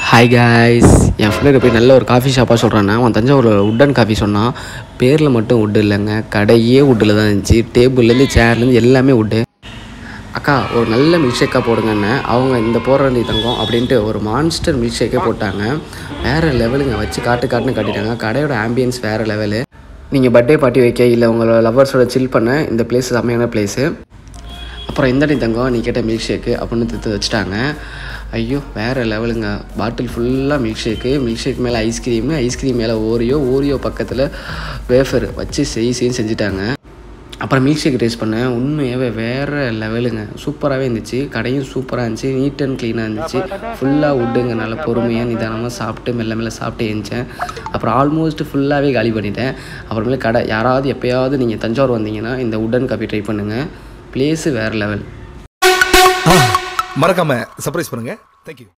hi guys என் friend போய் நல்ல ஒரு காஃபி ஷாப்பாக சொல்கிறேன்னா அவன் தஞ்சாவூரில் உட்டன் காஃபி சொன்னான் பேரில் மட்டும் உட்டு இல்லைங்க கடையே உட்டில் தான் இருந்துச்சு டேபிள்லேருந்து சேர்லேருந்து எல்லாமே உட்டு அக்கா ஒரு நல்ல மில்க் ஷேக்காக போடுங்கன்னு அவங்க இந்த போடுற தங்கம் அப்படின்ட்டு ஒரு மான்ஸ்டர் மில்க் ஷேக்கே போட்டாங்க வேறு லெவலுங்க வச்சு காட்டு காட்டுன்னு காட்டிட்டாங்க கடையோட ஆம்பியன்ஸ் வேறு லெவலு நீங்கள் பர்த்டே பார்ட்டி வைக்க இல்லை உங்களோட லவ்வர்ஸோட சில் பண்ண இந்த பிளேஸ் செம்மையான பிளேஸு அப்புறம் இந்த தங்கம் நீ கேட்ட மில்க் ஷேக்கு அப்படின்னு தித்து வச்சுட்டாங்க ஐயோ வேறு லெவலுங்க பாட்டில் ஃபுல்லாக மில்க் ஷேக்கு மில்க் ஷேக் மேலே ஐஸ்கிரீமு ஐஸ்கிரீம் மேலே ஓரியோ ஓரியோ பக்கத்தில் வேஃபர் வச்சு செய் செய்ன்னு செஞ்சுட்டாங்க அப்புறம் மில்க் ஷேக் டேஸ்ட் பண்ணேன் உண்மையாகவே வேறு லெவலுங்க சூப்பராகவே இருந்துச்சு கடையும் சூப்பராக இருந்துச்சு நீட் அண்ட் க்ளீனாக இருந்துச்சு ஃபுல்லாக உட்டுங்க நல்லா பொறுமையாக நிதானமாக சாப்பிட்டு மெல்ல மெல்ல சாப்பிட்டு எழுந்தேன் அப்புறம் ஆல்மோஸ்ட் ஃபுல்லாகவே காலி பண்ணிட்டேன் அப்புறமேல கடை யாராவது எப்போயாவது நீங்கள் தஞ்சாவூர் வந்தீங்கன்னா இந்த உடன் காஃபி ட்ரை பண்ணுங்கள் பிளேஸு வேறு லெவல் மறக்காம சர்ப்ரைஸ் பண்ணுங்க தேங்க்யூ